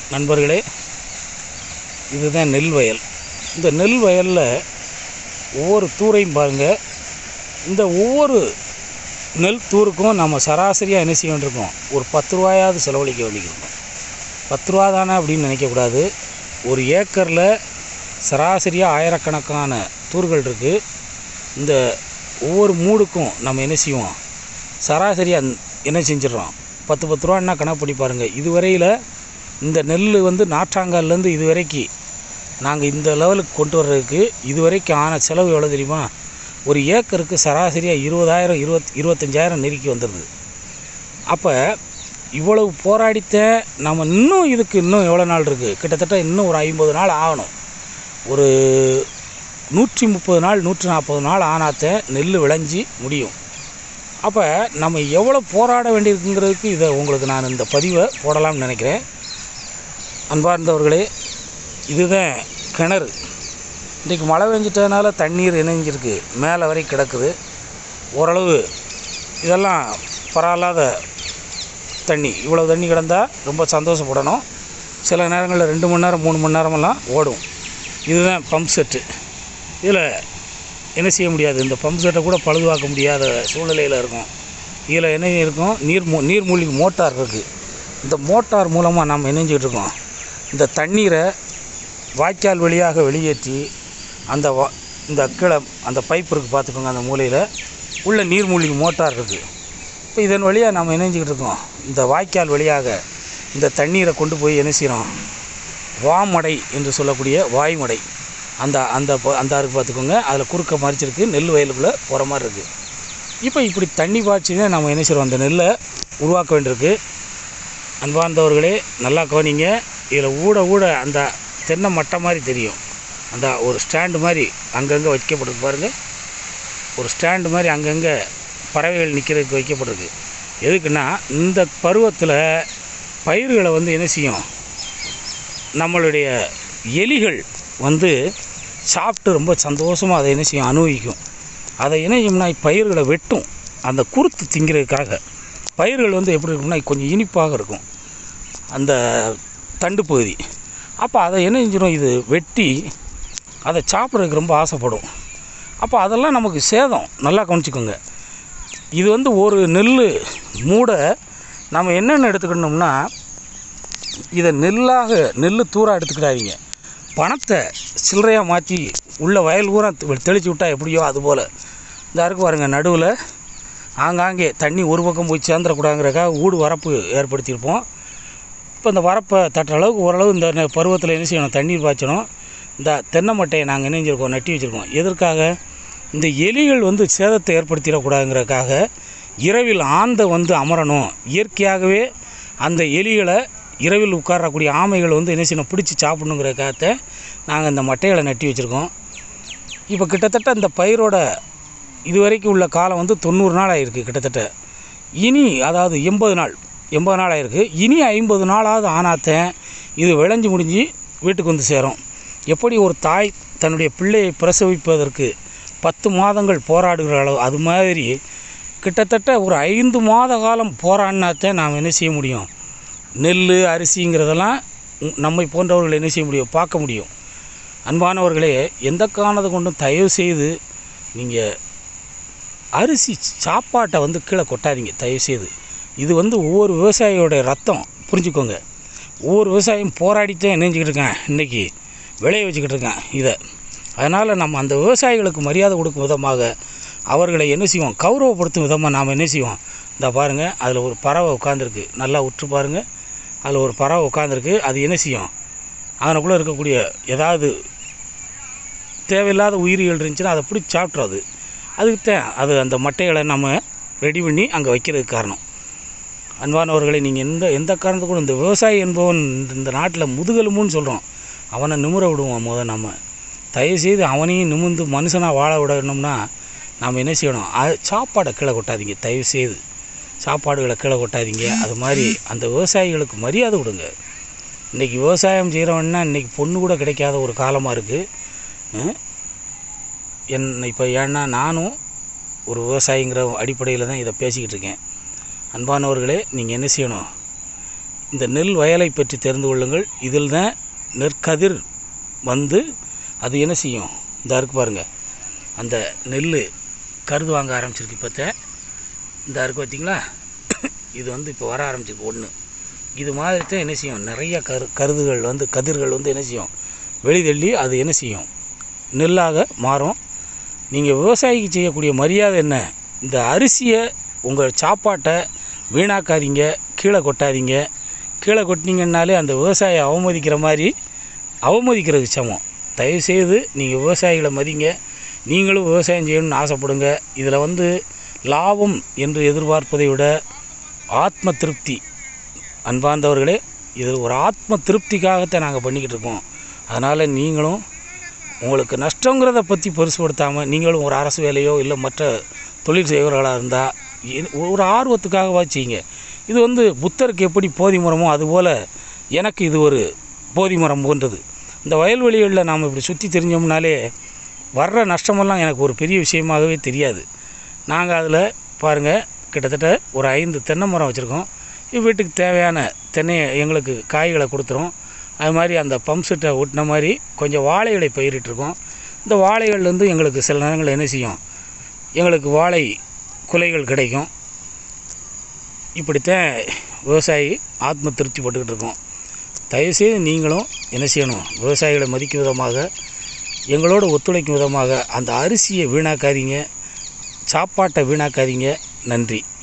நண்பர்களே இதுதான் நெல் வயல் இந்த நெல் வயலில் ஒவ்வொரு தூரையும் பாருங்கள் இந்த ஒவ்வொரு நெல் தூருக்கும் நம்ம சராசரியாக என்ன செய்ய வேண்டியிருக்கோம் ஒரு பத்து ரூபாயாவது செலவழிக்க வேண்டியிருக்கோம் பத்து ரூபா தானே அப்படின்னு நினைக்கக்கூடாது ஒரு ஏக்கரில் சராசரியாக ஆயிரக்கணக்கான தூர்கள் இருக்குது இந்த ஒவ்வொரு மூடுக்கும் நம்ம என்ன செய்வோம் சராசரியாக என்ன செஞ்சிடறோம் பத்து பத்து ரூபான்னா கணக்கு பண்ணி பாருங்கள் இதுவரையில் இந்த நெல் வந்து நாற்றாங்கால்லேருந்து இது வரைக்கும் நாங்கள் இந்த லெவலுக்கு கொண்டு வர்றதுக்கு இது வரைக்கும் ஆன செலவு எவ்வளோ தெரியுமா ஒரு ஏக்கருக்கு சராசரியாக இருபதாயிரம் இருபத் இருபத்தஞ்சாயிரம் நெருக்கி வந்துடுது அப்போ இவ்வளவு போராடித்த நம்ம இன்னும் இதுக்கு இன்னும் எவ்வளோ நாள் இருக்குது கிட்டத்தட்ட இன்னும் ஒரு ஐம்பது நாள் ஆகணும் ஒரு நூற்றி முப்பது நாள் நூற்றி நாற்பது நாள் ஆனாத்த நெல் விளைஞ்சி முடியும் அப்போ நம்ம எவ்வளோ போராட வேண்டியிருக்குங்கிறதுக்கு இதை உங்களுக்கு நான் இந்த பதிவை போடலாம்னு நினைக்கிறேன் அன்பார்ந்தவர்களே இதுதான் கிணறு இன்றைக்கி மழை பெஞ்சிட்டதுனால தண்ணீர் இணைஞ்சிருக்கு மேலே வரை கிடக்குது ஓரளவு இதெல்லாம் பரவாயில்லாத தண்ணி இவ்வளோ தண்ணி கிடந்தால் ரொம்ப சந்தோஷப்படணும் சில நேரங்களில் ரெண்டு மணி நேரம் மூணு மணி நேரமெல்லாம் ஓடும் இதுதான் பம்ப் செட்டு இதில் என்ன செய்ய முடியாது இந்த பம்ப் செட்டை கூட பழுதுவாக்க முடியாத சூழ்நிலையில் இருக்கும் இதில் என்ன இருக்கும் நீர் மூ நீர்மூழ்கி மோட்டார் இருக்குது இந்த மோட்டார் மூலமாக நம்ம இணைஞ்சிக்கிட்டு இருக்கோம் இந்த தண்ணீரை வாய்க்கால் வழியாக வெளியேற்றி அந்த வா இந்த கீழே அந்த பைப் இருக்குது பார்த்துக்கோங்க அந்த மூலையில் உள்ள நீர்மூழ்கி மோட்டார் இருக்குது இப்போ இதன் வழியாக நம்ம இணைஞ்சிக்கிட்டு இருக்கோம் இந்த வாய்க்கால் வழியாக இந்த தண்ணீரை கொண்டு போய் என்ன செய்கிறோம் வாமடை என்று சொல்லக்கூடிய வாய்மடை அந்த அந்த ப- அந்த இருக்கு பார்த்துக்கோங்க அதில் குறுக்க மறிச்சிருக்கு நெல் வயலுக்குள்ளே போகிற மாதிரி இருக்குது இப்போ இப்படி தண்ணி பாய்ச்சி தான் நம்ம என்ன செய்கிறோம் அந்த நெல்லை உருவாக்க வேண்டியிருக்கு அன்பார்ந்தவர்களே நல்லா கவனிங்க இதில் ஊட ஊட அந்த தென்னை மட்டை மாதிரி தெரியும் அந்த ஒரு ஸ்டாண்டு மாதிரி அங்கங்கே வைக்கப்பட்டிருக்கு பாருங்கள் ஒரு ஸ்டாண்டு மாதிரி அங்கங்கே பறவைகள் நிற்கிறதுக்கு வைக்கப்பட்டிருக்கு எதுக்குன்னா இந்த பருவத்தில் பயிர்களை வந்து என்ன செய்யும் நம்மளுடைய எலிகள் வந்து சாப்பிட்டு ரொம்ப சந்தோஷமாக அதை என்ன செய்யும் அனுபவிக்கும் அதை என்ன செய்யும்னா பயிர்களை வெட்டும் அந்த குருத்து திங்கிறதுக்காக பயிர்கள் வந்து எப்படி இருக்கும்னா கொஞ்சம் இனிப்பாக இருக்கும் அந்த தண்டு பகுதி அப்போ அதை என்ன செஞ்சிடும் இது வெட்டி அதை சாப்பிட்றதுக்கு ரொம்ப ஆசைப்படும் அப்போ அதெல்லாம் நமக்கு சேதம் நல்லா கவனிச்சுக்கோங்க இது வந்து ஒரு நெல் மூடை நம்ம என்னென்ன எடுத்துக்கணும்னா இதை நெல்லாக நெல் தூராக எடுத்துக்கிடாதீங்க பணத்தை சில்லறையாக மாற்றி உள்ள வயல் ஊரா தெ- தெளிச்சு விட்டா எப்படியோ அதுபோல் இந்த அருக்கு பாருங்க நடுவில் ஆங்காங்கே தண்ணி ஒரு பக்கம் போய் சேர்ந்துடக்கூடாங்கிறக்காக ஊடு வரப்பு ஏற்படுத்தியிருப்போம் இப்போ இந்த வரப்பை தட்டுற அளவுக்கு ஓரளவு இந்த நெ- பருவத்தில் என்ன செய்யணும் தண்ணீர் பாய்ச்சணும் இந்த தென்னை மட்டையை நாங்கள் இணைஞ்சிருக்கோம் நட்டி வச்சுருக்கோம் எதற்காக இந்த எலிகள் வந்து சேதத்தை ஏற்படுத்திடக்கூடாதுங்கிறதுக்காக இரவில் ஆந்தை வந்து அமரணும் இயற்கையாகவே அந்த எலிகளை இரவில் உட்காரக்கூடிய ஆமைகள் வந்து என்ன செய்யணும் பிடிச்சி சாப்பிடணுங்கிறதுக்காக நாங்கள் இந்த மட்டைகளை நட்டி வச்சுருக்கோம் இப்போ கிட்டத்தட்ட இந்த பயிரோட இதுவரைக்கும் உள்ள காலம் வந்து தொண்ணூறு நாள் ஆயிருக்கு கிட்டத்தட்ட இனி அதாவது எண்பது நாள் எண்பது நாள் ஆயிருக்கு இனி ஐம்பது நாளாவது ஆனாத்தேன் இது விளைஞ்சு முடிஞ்சு வீட்டுக்கு வந்து சேரும் எப்படி ஒரு தாய் தன்னுடைய பிள்ளையை பிரசவிப்பதற்கு பத்து மாதங்கள் போராடுகிற அளவு அது மாதிரி கிட்டத்தட்ட ஒரு ஐந்து மாத காலம் போராடினாத்தான் நாம் என்ன செய்ய முடியும் நெல் அரிசிங்கிறதெல்லாம் உ- நம்மை போன்றவர்கள் என்ன செய்ய முடியும் பார்க்க முடியும் அன்பானவர்களே எந்த காரணத்தை கொண்டும் தயவு செய்து நீங்கள் அரிசி சாப்பாட்டை வந்து கீழே கொட்டாதீங்க தயவுசெய்து இது வந்து ஒவ்வொரு விவசாயியோட ரத்தம் புரிஞ்சுக்கோங்க ஒவ்வொரு விவசாயியும் போராடித்தான் நினைஞ்சிக்கிட்டு இருக்கேன் இன்றைக்கி விளைய வச்சுக்கிட்டு இருக்கேன் இதை அதனால் நம்ம அந்த விவசாயிகளுக்கு மரியாதை கொடுக்கும் விதமாக அவர்களை என்ன செய்வோம் கௌரவப்படுத்தும் விதமாக நாம் என்ன செய்வோம் இந்த பாருங்கள் அதில் ஒரு பறவை உட்காந்துருக்கு நல்லா உற்று பாருங்கள் அதில் ஒரு பறவை உட்காந்துருக்கு அது என்ன செய்யும் அதனுக்குள்ளே இருக்கக்கூடிய ஏதாவது தேவையில்லாத உயிரிகள் இருந்துச்சுன்னா அதை பிடிச்சி சாப்பிட்ரும் அது அதுக்கு தான் அது அந்த மட்டைகளை நம்ம ரெடி பண்ணி அங்கே வைக்கிறதுக்கு காரணம் அன்பானவர்களை நீங்கள் எந்த எந்த காரணத்துக்கும் இந்த விவசாயி என்பவன் இந்த- இந்த நாட்டில் முதுகெலும்புன்னு சொல்கிறோம் அவனை நிமிர விடுவோம் முத நம்ம தயவுசெய்து அவனையும் நிமிர்ந்து மனுஷனாக வாழ விடணும்னா நாம் என்ன செய்யணும் அது சாப்பாடை கீழே கொட்டாதீங்க தயவுசெய்து சாப்பாடுகளை கீழே கொட்டாதீங்க அது மாதிரி அந்த விவசாயிகளுக்கு மரியாதை கொடுங்க இன்றைக்கி விவசாயம் செய்கிறவன்னா இன்றைக்கி பொண்ணு கூட கிடைக்காத ஒரு காலமாக இருக்குது என் இப்போ ஏன்னா நானும் ஒரு விவசாயிங்கிற அடிப்படையில் தான் இதை பேசிக்கிட்டு இருக்கேன் அன்பானவர்களே நீங்கள் என்ன செய்யணும் இந்த நெல் வயலை பற்றி தெரிந்து கொள்ளுங்கள் இதில் தான் நெற்கதிர் வந்து அது என்ன செய்யும் இந்த இருக்கு பாருங்கள் அந்த நெல் கருது வாங்க ஆரம்பிச்சிருக்கு இப்போ இந்த இருக்கு பார்த்தீங்களா இது வந்து இப்போ வர ஆரம்பிச்சிருக்கு ஒன்று இது மாதிரி தான் என்ன செய்யும் நிறைய கரு கருதுகள் வந்து கதிர்கள் வந்து என்ன செய்யும் வெளிதள்ளி அது என்ன செய்யும் நெல்லாக மாறும் நீங்கள் விவசாயிக்கு செய்யக்கூடிய மரியாதை என்ன இந்த அரிசியை உங்கள் சாப்பாட்டை வீணாக்காதீங்க கீழே கொட்டாதீங்க கீழே கொட்டினீங்கன்னாலே அந்த விவசாயியை அவமதிக்கிற மாதிரி அவமதிக்கிறதுக்கு சமம் தயவுசெய்து நீங்கள் விவசாயிகளை மதிங்க நீங்களும் விவசாயம் செய்யணும்னு ஆசைப்படுங்க இதில் வந்து லாபம் என்று எதிர்பார்ப்பதை விட ஆத்ம திருப்தி அன்பார்ந்தவர்களே இது ஒரு ஆத்ம திருப்திக்காகத்தான் நாங்கள் பண்ணிக்கிட்டு இருக்கோம் அதனால் நீங்களும் உங்களுக்கு நஷ்டங்கிறத பற்றி பெருசுபடுத்தாமல் நீங்களும் ஒரு அரசு வேலையோ இல்லை மற்ற தொழில் செய்கிறவர்களாக இருந்தால் ஒரு ஆர்வத்துக்காகவா செய்யுங்க இது வந்து புத்தருக்கு எப்படி போதி மரமோ அதுபோல் எனக்கு இது ஒரு போதி மரம் போன்றது இந்த வயல்வெளிகளில் நாம் இப்படி சுற்றி தெரிஞ்சோம்னாலே வர்ற நஷ்டமெல்லாம் எனக்கு ஒரு பெரிய விஷயமாகவே தெரியாது நாங்கள் அதில் பாருங்கள் கிட்டத்தட்ட ஒரு ஐந்து தென்னை மரம் வச்சுருக்கோம் வீட்டுக்கு தேவையான தென்னையை எங்களுக்கு காய்களை கொடுத்துரும் அது மாதிரி அந்த பம்ப் செட்டை ஒட்டின மாதிரி கொஞ்சம் வாழைகளை பயிரிட்டிருக்கோம் இந்த வாழைகள்லேருந்து எங்களுக்கு சில நேரங்கள் என்ன செய்யும் எங்களுக்கு வாழை குலைகள் கிடைக்கும் இப்படித்தான் விவசாயி ஆத்ம திருப்தி பட்டுக்கிட்டு இருக்கோம் தயவுசெய்து நீங்களும் என்ன செய்யணும் விவசாயிகளை மதிக்கும் விதமாக எங்களோடு ஒத்துழைக்கும் விதமாக அந்த அரிசியை வீணாக்காதீங்க சாப்பாட்டை வீணாக்காதீங்க நன்றி